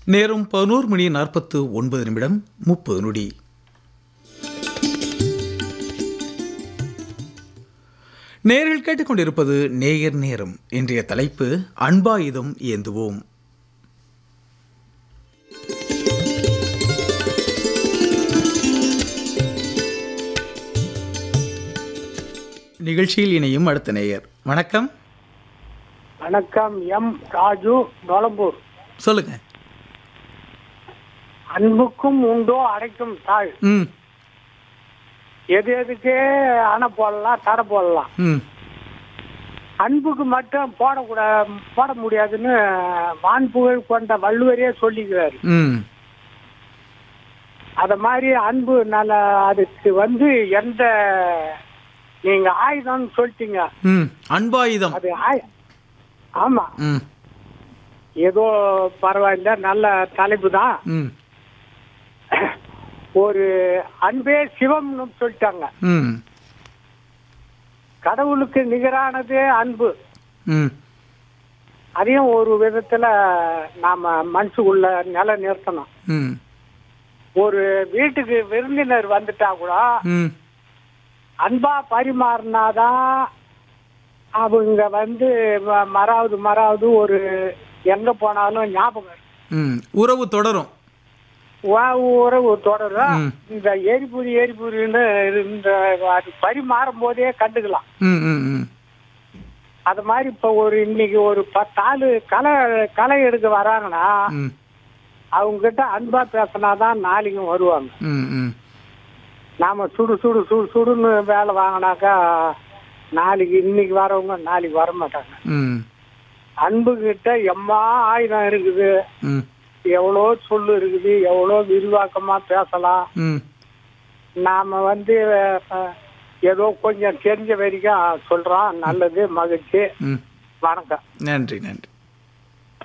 நேரம் பதினோரு மணி நாற்பத்து ஒன்பது நிமிடம் முப்பது நொடி நேரில் கேட்டுக்கொண்டிருப்பது நேயர் நேரம் இன்றைய தலைப்பு அன்பாயுதம் ஏந்துவோம் நிகழ்ச்சியில் இணையும் அடுத்த நேயர் வணக்கம் வணக்கம் எம் ராஜு நொலம்பூர் சொல்லுங்க அன்புக்கும் உண்டோ அடைக்கும் தாழ் ம் எது எதுக்கு அணை போடலாம் தடை போடலாம் ம் அன்புக்கு மட்டும் போடக்கூடாது போட முடியாதுன்னு வான்புகழ் கொண்ட வள்ளுவரே சொல்லிக்கிறாரு ம் அத மாதிரி அன்பு நல்ல அதுக்கு வந்து எந்த நீங்க ஆயுதம்னு சொல்லிட்டீங்க ம் அன்பாயுதம் அது ஆய ஆமா ம் ஏதோ பரவாயில்ல நல்ல தலைப்பு தான் ம் ஒரு அன்பே சிவம்னு சொல்லிட்டாங்க ம் கடவுளுக்கு நிகரானதே அன்பு ம் அதையும் ஒரு விதத்துல நாம மனசுக்குள்ள நில நிறுத்தணும் ம் ஒரு வீட்டுக்கு விருந்தினர் வந்துட்டா கூட ம் அன்பா பரிமாறினாதான் அவங்க வந்து ம- மறாவது மறாவது ஒரு எங்க போனாலும் ஞாபகம் இருக்கும். ம் உறவு தொடரும் வா- உறவு தொடரும் ம். இந்த எரிபுரி எரிபுரின்னு இந்த அது பரிமாறும் போதே கண்டுக்கலாம் ம் ம் ம் அது மாதிரி இப்ப ஒரு இன்னைக்கு ஒரு பத்து ஆளு களை களை எடுக்க வராங்கன்னா ம் அவங்க கிட்ட அன்பா பேசினாதான் நாளைக்கும் வருவாங்க ம் ம் நாம சுடு சுடு சுடு சுடுன்னு வேலை வாங்கினாக்கா நாளைக்கு இன்னைக்கு வரவங்க நாளைக்கு வர மாட்டாங்க ம் அன்பு கிட்ட எம்மா ஆயுதம் இருக்குது ம் எவ்வளோ சொல்லு இருக்குது எவ்வளோ விரிவாக்கமா பேசலாம் ம் நாம வந்து அஹ், ஏதோ கொஞ்சம் தெரிஞ்ச வரைக்கும் சொல்றோம் நல்லது மகிழ்ச்சி ம் வணக்கம் நன்றி நன்றி